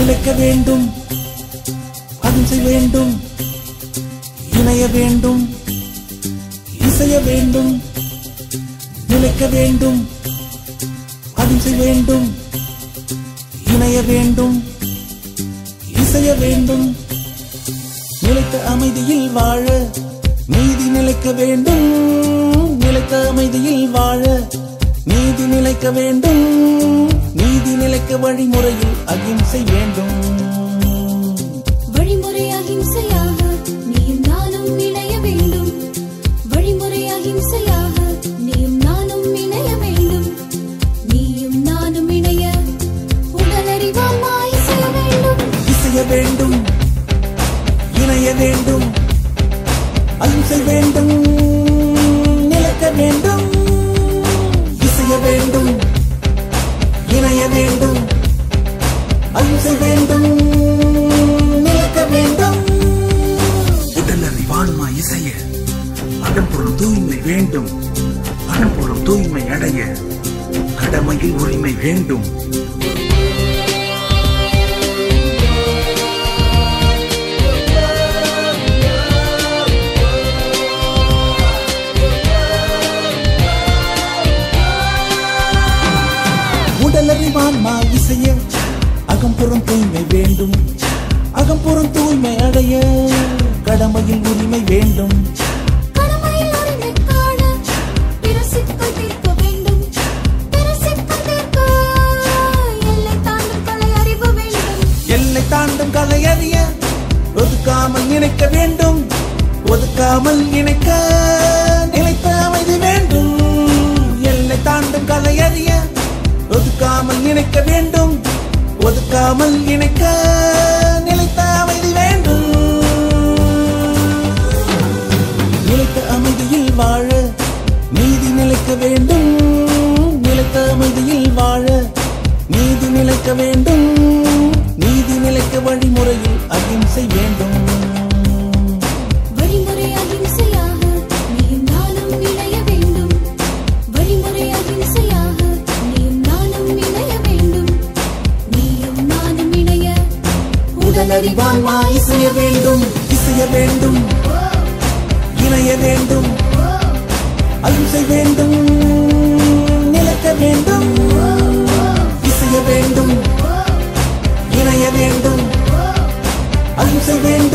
நிலைக்க வேண்டும் அகிம்சை வேண்டும் இணைய வேண்டும் இசைய வேண்டும் நிலைக்க வேண்டும் அகிம்சை வேண்டும் இணைய வேண்டும் இசைய வேண்டும் நிலைத்த அமைதியில் வாழ நீதி நிலைக்க வேண்டும் நிலைத்த அமைதியில் வாழ நீதி நிலைக்க வேண்டும் நீதி நிலைக்க வழிமுறையில் அகிம்சை வேண்டும் வழிமுறை அகிம்சையாக நீயும் நானும் இணைய வேண்டும் வழிமுறை அகிம்சையாக நீயும் நானும் இணைய வேண்டும் நீயும் நானும் இணைய உடலறிவாமா இசைய வேண்டும் இசைய வேண்டும் இணைய வேண்டும் அகிம்சை வேண்டும் நிலைக்க வேண்டும் இசைய வேண்டும் இணைய வேண்டும் அகிம்சை வேண்டும் நிலைக்க வேண்டும் உடல் அறிவான்மா இசைய அகம்பொருள் தூய்மை வேண்டும் அகம்பொருள் தூய்மை அடைய கடமையில் உரிமை வேண்டும் உடலறிவான்மா இசைய அகம்புறம் தூய்மை வேண்டும் அகம்புறம் தூய்மை அடைய கடமையில் உரிமை வேண்டும் கடமையில் உரிமை காண பிற சிக்கல் தீர்க்க வேண்டும் பிற சிக்கல் தீர்க்க எல்லை தாண்டும் கலை அறிவு வேண்டும் எல்லை தாண்டும் கலை அறிய ஒதுக்காமல் நினைக்க வேண்டும் ஒதுக்காமல் இணைக்க நிலைத்த அமைதி வேண்டும் எல்லை தாண்டும் கலை அறிய ஒதுக்காமல் நினைக்க வேண்டும் ஒதுக்காமல் இணைக்க நிலைத்த அமைதி வேண்டும் நிலைத்த அமைதியில் வாழ நீதி நிலைக்க வேண்டும் நிலைத்த அமைதியில் வாழ நீதி நிலைக்க வேண்டும் நீதி நிலைக்க வழிமுறையில் அகிம்சை வேண்டும் வழிமுறை அகிம்சையாக நீயும் நானும் இணைய வேண்டும் வழிமுறை அகிம்சையாக நீயும் நானும் இணைய வேண்டும் நீயும் நானும் இணைய உடலறிவான்மா இசைய வேண்டும் இசைய வேண்டும் இணைய வேண்டும் அகிம்சை வேண்டும் நிலைக்க வேண்டும் இசைய வேண்டும் இணைய வேண்டும் அகிம்சை வேண்டும்